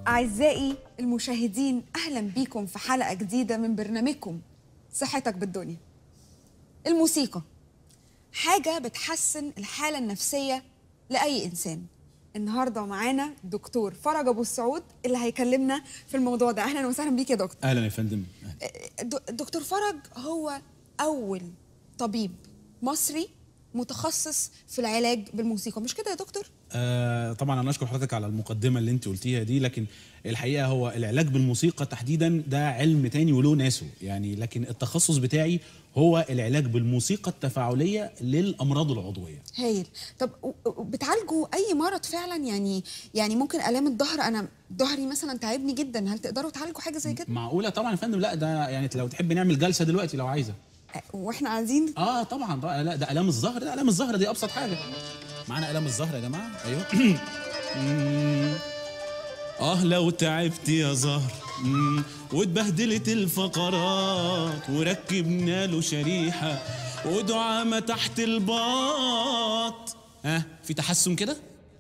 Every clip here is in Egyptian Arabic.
أعزائي المشاهدين أهلا بيكم في حلقة جديدة من برنامجكم صحتك بالدنيا الموسيقى حاجة بتحسن الحالة النفسية لأي إنسان النهاردة معانا دكتور فرج أبو السعود اللي هيكلمنا في الموضوع ده أهلا وسهلا بيك يا دكتور اهلا يا فندم أهلاً. د- دكتور فرج هو أول طبيب مصري متخصص في العلاج بالموسيقى مش كده يا دكتور؟ آه طبعا انا اشكر حضرتك على المقدمه اللي انت قلتيها دي لكن الحقيقه هو العلاج بالموسيقى تحديدا ده علم تاني وله ناسه يعني لكن التخصص بتاعي هو العلاج بالموسيقى التفاعليه للامراض العضويه هايل طب و- و- بتعالجوا اي مرض فعلا يعني يعني ممكن الام الظهر انا ظهري مثلا تعبني جدا هل تقدروا تعالجوا حاجه زي كده معقوله طبعا يا فندم لا ده يعني لو تحب نعمل جلسه دلوقتي لو عايزه أه، واحنا قاعدين اه طبعا طبعا لا ده الام الظهر ده الام الظهر دي ابسط حاجه معانا الام الظهر يا جماعه ايوه مم. اه لو تعبت يا زهر مم. واتبهدلت الفقرات وركبنا له شريحه ودعامه تحت الباط ها في تحسن كده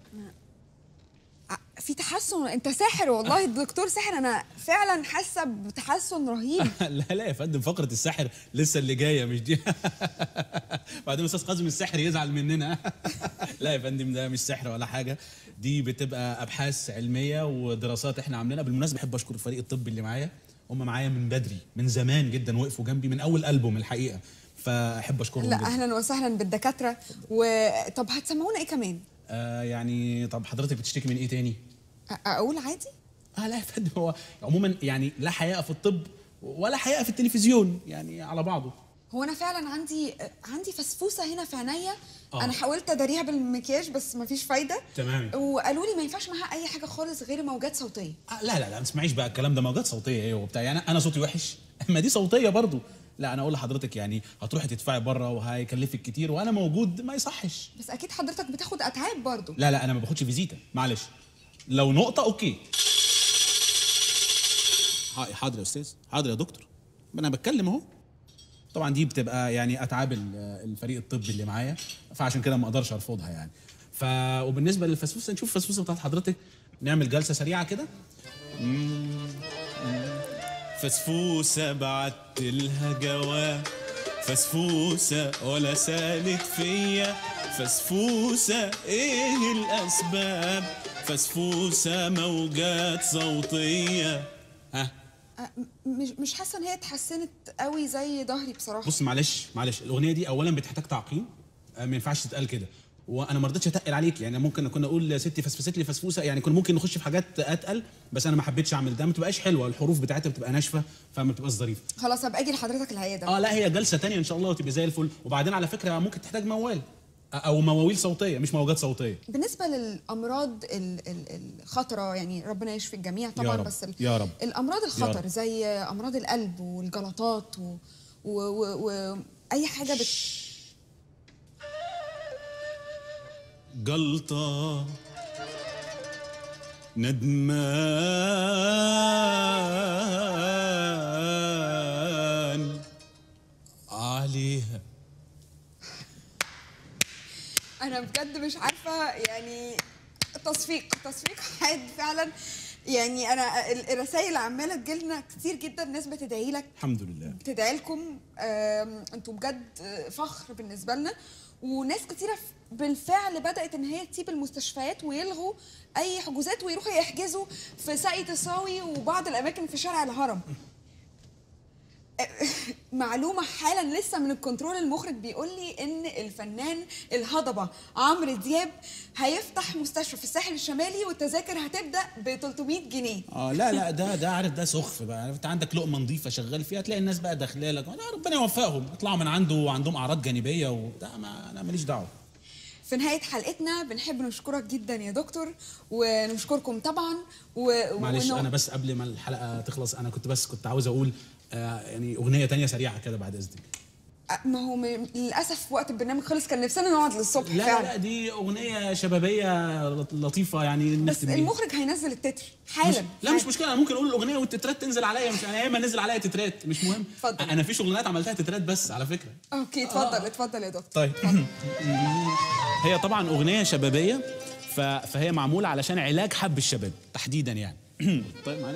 ع- في تحسن انت ساحر والله الدكتور ساحر انا فعلا حاسه بتحسن رهيب لا لا يا فندم فقره السحر لسه اللي جايه مش دي بعدين استاذ قاسم السحر يزعل مننا لا يا فندم ده مش سحر ولا حاجه دي بتبقى ابحاث علميه ودراسات احنا عاملينها بالمناسبه احب اشكر الفريق الطبي اللي معايا هم معايا من بدري من زمان جدا وقفوا جنبي من اول البوم الحقيقه فاحب اشكرهم لا جدا اهلا وسهلا بالدكاتره وطب هتسمعونا ايه كمان آه يعني طب حضرتك بتشتكي من ايه تاني أ- اقول عادي اه لا يا فندم هو عموما يعني لا حياء في الطب ولا حياء في التلفزيون يعني على بعضه هو انا فعلا عندي عندي فسفوسه هنا في عينيا آه. انا حاولت اداريها بالمكياج بس مفيش فايده تمام. وقالوا لي ما ينفعش معاها اي حاجه خالص غير موجات صوتيه آه لا لا لا ما تسمعيش بقى الكلام ده موجات صوتيه ايه وبتاع يعني انا صوتي وحش ما دي صوتيه برضو لا انا اقول لحضرتك يعني هتروحي تدفعي بره وهيكلفك كتير وانا موجود ما يصحش بس اكيد حضرتك بتاخد اتعاب برضو لا لا انا ما باخدش فيزيتا معلش لو نقطه اوكي ح- حاضر يا استاذ حاضر يا دكتور ما انا بتكلم اهو طبعا دي بتبقى يعني اتعاب ال- الفريق الطبي اللي معايا فعشان كده ما اقدرش ارفضها يعني ف وبالنسبه للفسفوسه نشوف الفسفوسه بتاعت حضرتك نعمل جلسه سريعه كده فسفوسة بعت لها جواب فسفوسة ولا سالت فيا فسفوسة ايه الاسباب فسفوسة موجات صوتية ها أ- م- مش مش حاسه ان هي اتحسنت قوي زي ظهري بصراحه بص معلش معلش الاغنيه دي اولا بتحتاج تعقيم آه، ما ينفعش تتقال كده وانا ما رضيتش اتقل عليك يعني ممكن كنا اقول يا ستي فسفست لي فسفوسه يعني كنا ممكن نخش في حاجات اتقل بس انا ما حبيتش اعمل ده ما بتبقاش حلوه الحروف بتاعتها بتبقى ناشفه فما بتبقاش ظريفه خلاص هبقى اجي لحضرتك العياده اه لا هي جلسه تانية ان شاء الله وتبقى زي الفل وبعدين على فكره ممكن تحتاج موال او مواويل صوتيه مش موجات صوتيه بالنسبه للامراض ال- ال- الخطره يعني ربنا يشفي الجميع طبعا رب، بس ال- يا رب. الامراض الخطر رب. زي امراض القلب والجلطات و... و... و... و... اي حاجه بت... جلطة ندمان عليها انا بجد مش عارفه يعني تصفيق تصفيق حاد فعلا يعني انا ال- الرسائل عماله تجيلنا كتير جدا ناس بتدعي لك الحمد لله بتدعي لكم آم، انتوا بجد آه، فخر بالنسبه لنا وناس كتيره ف- بالفعل بدات ان هي تسيب المستشفيات ويلغوا اي حجوزات ويروحوا يحجزوا في ساقية الصاوي وبعض الاماكن في شارع الهرم معلومة حالا لسه من الكنترول المخرج بيقول لي ان الفنان الهضبة عمرو دياب هيفتح مستشفى في الساحل الشمالي والتذاكر هتبدأ ب 300 جنيه اه لا لا ده ده عارف ده سخف بقى عارف انت عندك لقمه نظيفه شغال فيها تلاقي الناس بقى داخله لك لا ربنا يوفقهم يطلعوا من عنده وعندهم اعراض جانبيه وبتاع ما انا ماليش دعوه في نهاية حلقتنا بنحب نشكرك جدا يا دكتور ونشكركم طبعا و... معلش ونو- انا بس قبل ما الحلقه تخلص انا كنت بس كنت عاوز اقول آه يعني اغنيه تانية سريعه كده بعد اذنك ما هو م... للأسف وقت البرنامج خلص كان نفسنا نقعد للصبح لا لا, فعلا لا دي اغنيه شبابيه لطيفه يعني بس نختم بيها. المخرج هينزل التتر حالا مش لا مش مشكله انا ممكن اقول الاغنيه والتترات تنزل عليا مش انا ياما نزل عليا تترات مش مهم اتفضل. انا في شغلانات عملتها تترات بس على فكره اوكي اتفضل اتفضل يا دكتور طيب هي طبعا اغنيه شبابيه ف- فهي معموله علشان علاج حب الشباب تحديدا يعني طيب معلش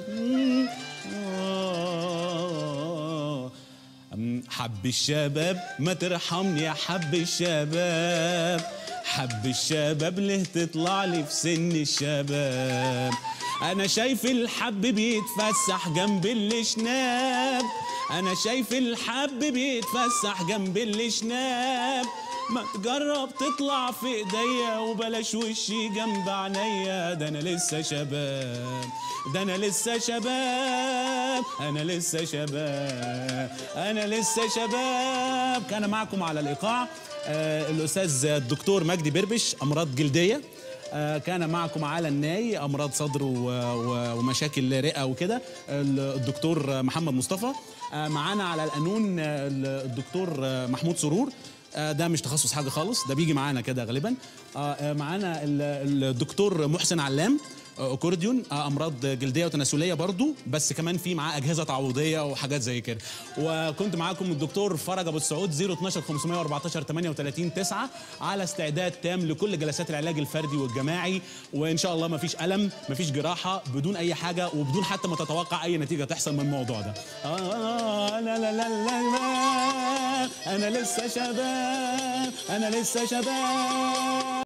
أم، حب الشباب ما ترحمني يا حب الشباب حب الشباب ليه تطلع لي في سن الشباب انا شايف الحب بيتفسح جنب الشناب انا شايف الحب بيتفسح جنب الشناب ما تجرب تطلع في ايديا وبلاش وشي جنب عينيا ده انا لسه شباب ده انا لسه شباب انا لسه شباب انا لسه شباب كان معكم على الايقاع آه الاستاذ الدكتور مجدي بربش امراض جلديه آه، كان معكم على الناي امراض صدر و- و- ومشاكل رئه وكده الدكتور محمد مصطفى آه، معانا على القانون آه، الدكتور آه، محمود سرور آه، ده مش تخصص حاجه خالص ده بيجي معانا كده غالبا آه، آه، معانا ال- الدكتور محسن علام آه، اكورديون آه، امراض جلديه وتناسليه برضو بس كمان في معاه اجهزه تعويضيه وحاجات زي كده وكنت معاكم الدكتور فرج ابو السعود 012 514 38 9 على استعداد تام لكل جلسات العلاج الفردي والجماعي وان شاء الله مفيش الم مفيش جراحه بدون اي حاجه وبدون حتى ما تتوقع اي نتيجه تحصل من الموضوع ده آه لا لا لا لا انا لسه شباب انا لسه شباب